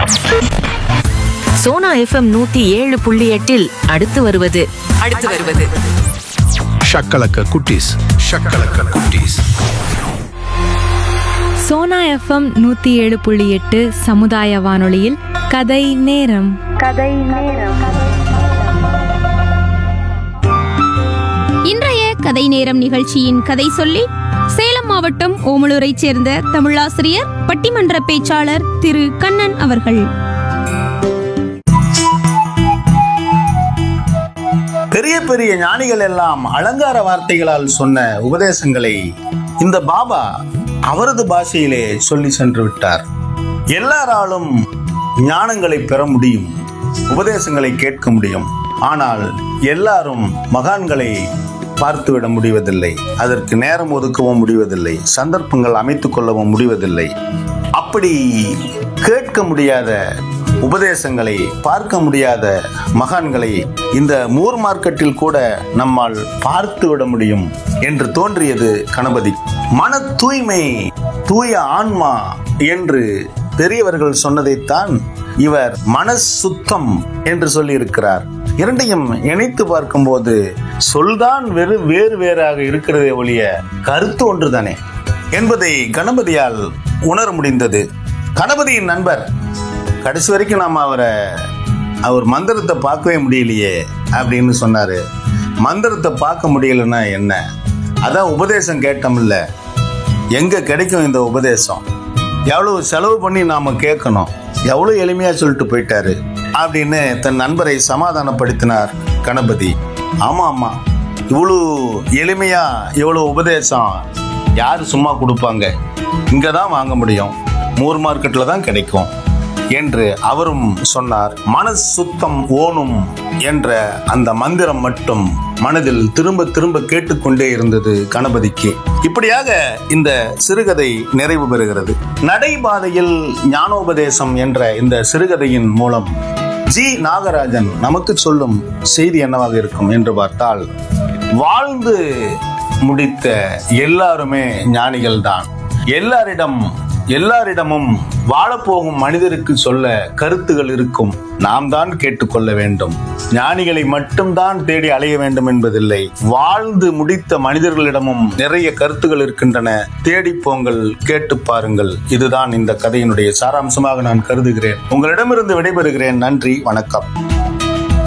Sona FM நூத்தி ஏழு புள்ளி எட்டில் அடுத்து வருவது அடுத்து வருவது ஷக்கலக்க குட்டீஸ் ஷக்கலக்க குட்டீஸ் சோனா எஃப்எம் நூற்றி ஏழு புள்ளி எட்டு சமுதாய வானொலியில் கதை நேரம் இன்றைய கதை நேரம் நிகழ்ச்சியின் கதை சொல்லி சேலம் மாவட்டம் ஓமலூரைச் சேர்ந்த தமிழாசிரியர் பட்டிமன்ற பேச்சாளர் திரு கண்ணன் அவர்கள் பெரிய பெரிய ஞானிகள் எல்லாம் அலங்கார வார்த்தைகளால் சொன்ன உபதேசங்களை இந்த பாபா அவரது பாஷையிலே சொல்லி சென்று விட்டார் எல்லாராலும் ஞானங்களை பெற முடியும் உபதேசங்களை கேட்க முடியும் ஆனால் எல்லாரும் மகான்களை பார்த்துவிட முடிவதில்லை அதற்கு நேரம் ஒதுக்கவும் முடிவதில்லை சந்தர்ப்பங்கள் அமைத்துக் கொள்ளவும் முடிவதில்லை அப்படி கேட்க முடியாத உபதேசங்களை பார்க்க முடியாத மகான்களை இந்த மூர் மார்க்கெட்டில் கூட நம்மால் பார்த்து விட முடியும் என்று தோன்றியது கணபதி மன தூய்மை தூய ஆன்மா என்று பெரியவர்கள் சொன்னதைத்தான் இவர் மன சுத்தம் என்று சொல்லியிருக்கிறார் இரண்டையும் இணைத்து பார்க்கும்போது சொல்தான் வெறு வேறு வேறாக இருக்கிறதே ஒழிய கருத்து ஒன்றுதானே என்பதை கணபதியால் உணர முடிந்தது கணபதியின் நண்பர் கடைசி வரைக்கும் நாம் அவரை அவர் மந்திரத்தை பார்க்கவே முடியலையே அப்படின்னு சொன்னாரு மந்திரத்தை பார்க்க முடியலன்னா என்ன அதான் உபதேசம் கேட்டோம்ல எங்க கிடைக்கும் இந்த உபதேசம் எவ்வளவு செலவு பண்ணி நாம கேட்கணும் எவ்வளவு எளிமையா சொல்லிட்டு போயிட்டாரு அப்படின்னு தன் நண்பரை சமாதானப்படுத்தினார் கணபதி ஆமா ஆமா இவ்வளவு எளிமையா இவ்வளவு உபதேசம் யார் சும்மா கொடுப்பாங்க இங்க தான் வாங்க முடியும் மூர் மார்க்கெட்ல தான் கிடைக்கும் என்று அவரும் சொன்னார் மன சுத்தம் ஓணும் என்ற அந்த மந்திரம் மட்டும் மனதில் திரும்ப திரும்ப கேட்டுக்கொண்டே இருந்தது கணபதிக்கு இப்படியாக இந்த சிறுகதை நிறைவு பெறுகிறது நடைபாதையில் ஞானோபதேசம் என்ற இந்த சிறுகதையின் மூலம் ஜி நாகராஜன் நமக்கு சொல்லும் செய்தி என்னவாக இருக்கும் என்று பார்த்தால் வாழ்ந்து முடித்த எல்லாருமே ஞானிகள் தான் எல்லாரிடம் எல்லாரிடமும் வாழப்போகும் மனிதருக்கு சொல்ல கருத்துகள் இருக்கும் நாம் தான் கேட்டுக்கொள்ள வேண்டும் ஞானிகளை மட்டும்தான் தேடி அலைய வேண்டும் என்பதில்லை வாழ்ந்து முடித்த மனிதர்களிடமும் நிறைய கருத்துகள் இருக்கின்றன தேடி போங்கள் கேட்டு பாருங்கள் இதுதான் இந்த கதையினுடைய சாராம்சமாக நான் கருதுகிறேன் உங்களிடமிருந்து விடைபெறுகிறேன் நன்றி வணக்கம்